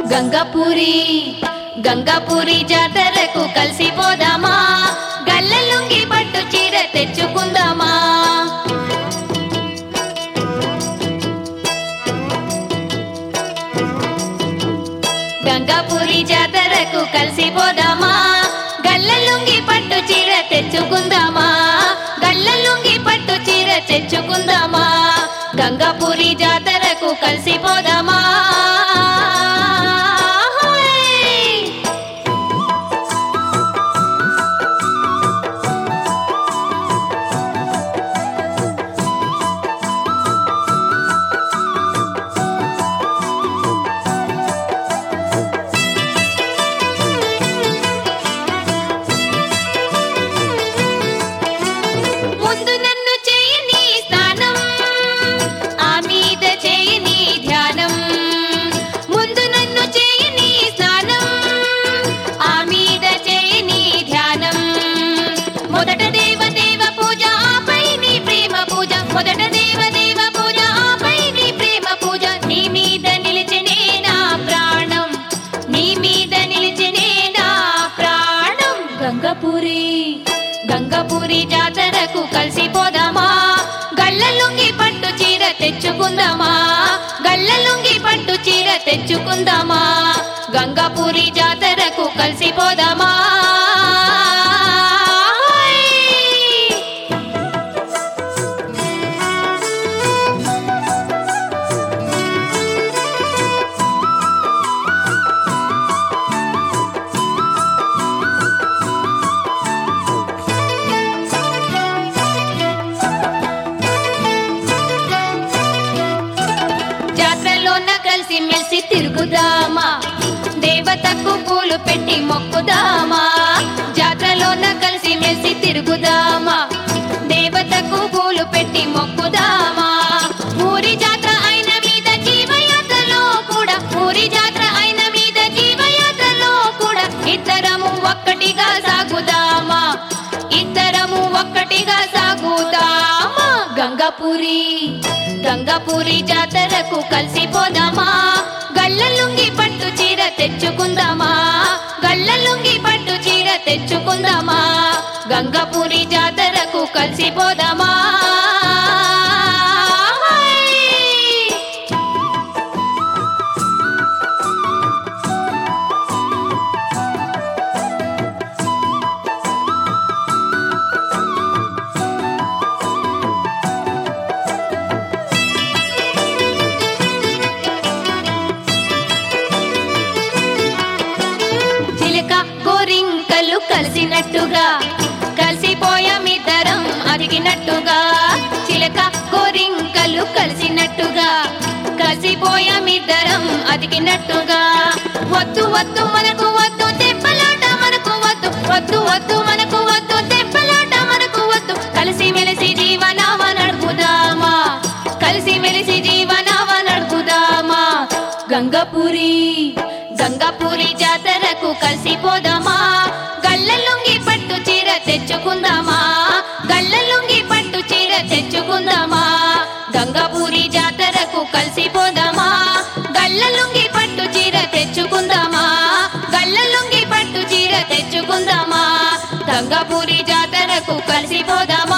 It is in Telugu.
గంగాపూరి గంగాపూరి జాతరకు కలిసిపోదామా గల్లలుంగి పట్టు చీర తెచ్చుకుందామా గంగాపూరి జాతరకు కలిసిపోదామా గల్లలుంగి పట్టు చీర తెచ్చుకుందామా గల్లలుంగి పట్టు చీర తెచ్చుకుందామా గంగాపూరి జాతరకు కలిసిపోదామా హోయ్! ముందు నన్ను చేయని స్నానం ఆ మీద చేయని ధ్యానం ముందు నన్ను చేయని స్నానం ఆ మీద చేయని ధ్యానం మొదట దేవ దేవ పూజ ఆపై నీ ప్రేమ పూజ మొదట దేవ దేవ పూజ ఆపై నీ ప్రేమ పూజ నీ మీద నిలిచినే నా ప్రాణం నీ మీద నిలిచినే నా ప్రాణం గంగపురి గంగపురి జాతరకు కలిసిపోదామా గల్లలుంగి పట్టు చీర తెచ్చుకుందామా గల్లలుంగి పట్టు చీర తెచ్చుకుందామా గంగాపురి జాతరకు కలిసిపోదామా జాతరలోన కలిసి మెలిసి తిరుగుదామా దేవతకు పూలు పెట్టి మొక్కుదామా జాతరలోన కలిసి మెలిసి తిరుగుదామా దేవతకు పూలు పెట్టి మొక్కుదామా ఊరి జాతర అయిన మీద జీవయాత్రలో కూడా ఊరి జాతర అయిన మీద జీవయాత్రలో కూడా ఇద్దరము ఒక్కటిగా సాగుదామా ఇద్దరము ఒక్కటిగా సాగుదామా గంగాపురి గంగాపురి జాతరకు కలిసిపోదామా గల్లలుంగి పట్టు చీర తెచ్చుకుందామా గల్లలుంగి పట్టు చీర తెచ్చుకుందామా గంగాపురి జాతరకు కలిసిపోదామా చిలక గోరింకలు కలిసినట్టుగా కలిసిపోయామిద్దరం అదిగినట్టుగా చిలక గోరింకలు కలిసినట్టుగా కలిసిపోయామిద్దరం అదిగినట్టుగా వద్దు వద్దు మనకు వద్దు తెప్పలాట మనకు వద్దు వద్దు వద్దు మనకు వద్దు తెప్పలాట మనకు వద్దు కలిసి మెలిసి జీవనావ నడుపుదామా కలిసి మెలిసి జీవనావ నడుపుదామా గంగపురి గంగాపురి జాతరకు కలిసిపోదామా గల్లలుంగి పట్టు చీర తెచ్చుకుందామా గల్లలుంగి పట్టు చీర తెచ్చుకుందామా గంగాపురి జాతరకు కలిసిపోదామా గల్లలుంగి పట్టు చీర తెచ్చుకుందామా గల్లలుంగి పట్టు చీర తెచ్చుకుందామా గంగాపురి జాతరకు కలిసిపోదామా